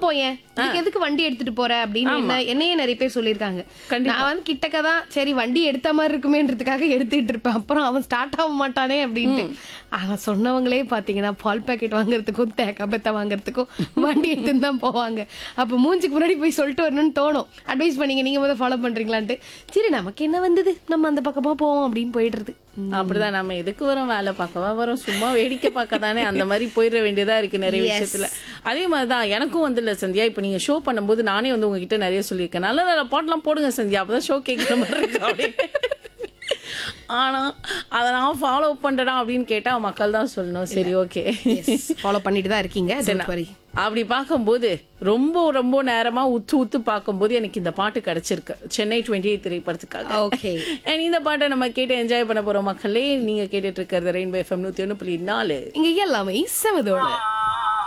போயேன் இதுக்கு எதுக்கு வண்டி எடுத்துட்டு போற அப்படின்னு என்ன- என்னையே நிறைய பேர் சொல்லியிருக்காங்க நான் வந்து கிட்டக்க தான் சரி வண்டி எடுத்த மாதிரி இருக்குமேன்றதுக்காக எடுத்துட்டு இருப்பேன் அப்புறம் அவன் ஸ்டார்ட் ஆக மாட்டானே அப்படின்ட்டு அவன் சொன்னவங்களே பாத்தீங்கன்னா பால் பாக்கெட் வாங்குறதுக்கும் தேக்காய் பெத்த வாங்குறதுக்கும் வண்டி எடுத்துன்னு தான் போவாங்க அப்ப மூஞ்சுக்கு முன்னாடி போய் சொல்லிட்டு வரணும்னு தோணும் அட்வைஸ் பண்ணீங்க நீங்க முதல்ல ஃபாலோ பண்றீங்களான்ட்டு சரி நமக்கு என்ன வந்தது நம்ம அந்த பக்கமா போவோம் அப்படின்னு போயிடுறது அப்படிதான் நம்ம எதுக்கு வரோம் வேலை பார்க்கவா வரோம் சும்மா வேடிக்கை பார்க்க தானே அந்த மாதிரி போயிட வேண்டியதா இருக்கு நிறைய விஷயத்துல அதே மாதிரிதான் எனக்கும் வந்து இல்ல சந்தியா இப்ப நீங்க ஷோ பண்ணும்போது நானே வந்து உங்ககிட்ட நிறைய சொல்லியிருக்கேன் நல்ல நல்ல பாட்டெல்லாம் போடுங்க சந்தியா அப்பதான் ஷோ கேட்கிற மாதிரி இருக்கு அப்படின்னு ஆனா அதை நான் ஃபாலோ பண்றேனா அப்படின்னு கேட்டா மக்கள் தான் சொல்லணும் சரி ஓகே ஃபாலோ பண்ணிட்டு தான் இருக்கீங்க don't worry. அப்படி பார்க்கும்போது ரொம்ப ரொம்ப நேரமா உத்து உத்து பார்க்கும்போது எனக்கு இந்த பாட்டு கிடைச்சிருக்கு சென்னை டுவெண்ட்டி திரைப்படத்துக்காக Okay. And இந்த பாட்டை நம்ம கேட்டு என்ஜாய் பண்ண போறோம் மக்களே நீங்க கேட்டுட்டு இருக்கிறது ரெயின்போ எஃப்எம் நூத்தி ஒண்ணு புள்ளி நாலு இங்க எல்லாமே செவதோட